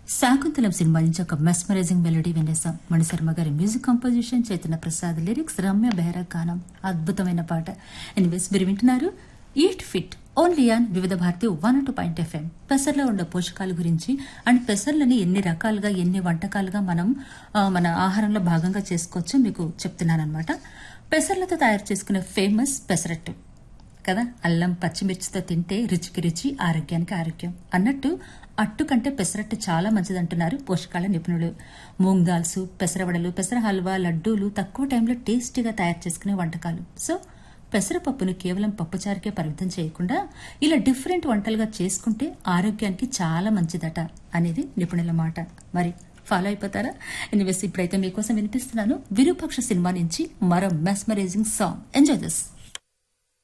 Shaakuntalam cinema నుంచి ఒక mesmerising melody వినేసాం మణిశర్మ గారి music composition Chaitanya Prasad lyrics Ramya Behara గానం అద్భుతమైన పాట ఎనివేస్ మీరు వింటున్నారు eat fit only on Vividh Bharati one two point FM పెసర్లో ఉండే పోషకాల గురించి అండ్ పెసర్లని ఎన్ని రకాలుగా ఎన్ని వంటకాలుగా మనం ఆ, మన ఆహారంలో భాగంగా చేసుకోవచ్చో మీకు చెప్తున్నానమాట పెసర్లతో తయారు చేసుకునే ఫేమస్ పెసరట్టు కదా అల్లం పచ్చిమిర్చితో తింటే రుచికి రుచి ఆరోగ్యానికి ఆరోగ్యం అన్నట్టు అట్టు కంటే పెసరట్టు చాలా మంచిదంటున్నారు పోషకాల నిపుణులు మూంగ్ దాల్స్ పెసరవడలు పెసర హల్వా లడ్డూలు తక్కువ టైంలో టేస్టీగా తయారు చేసుకునే వంటకాలు సో పెసరపప్పును కేవలం పప్పుచారుకే పరిమితం చేయకుండా ఇలా డిఫరెంట్ వంటలుగా చేసుకుంటే ఆరోగ్యానికి చాలా మంచిదట అనేది నిపుణుల మాట మరి ఫాలో అయిపోతారా ఎనివేస్ ఇప్పుడైతే మీకోసం వినిపిస్తున్నాను విరూపక్ష సినిమా నుంచి మరో మెస్మరైజింగ్ సాంగ్ ఎంజాయ్ దిస్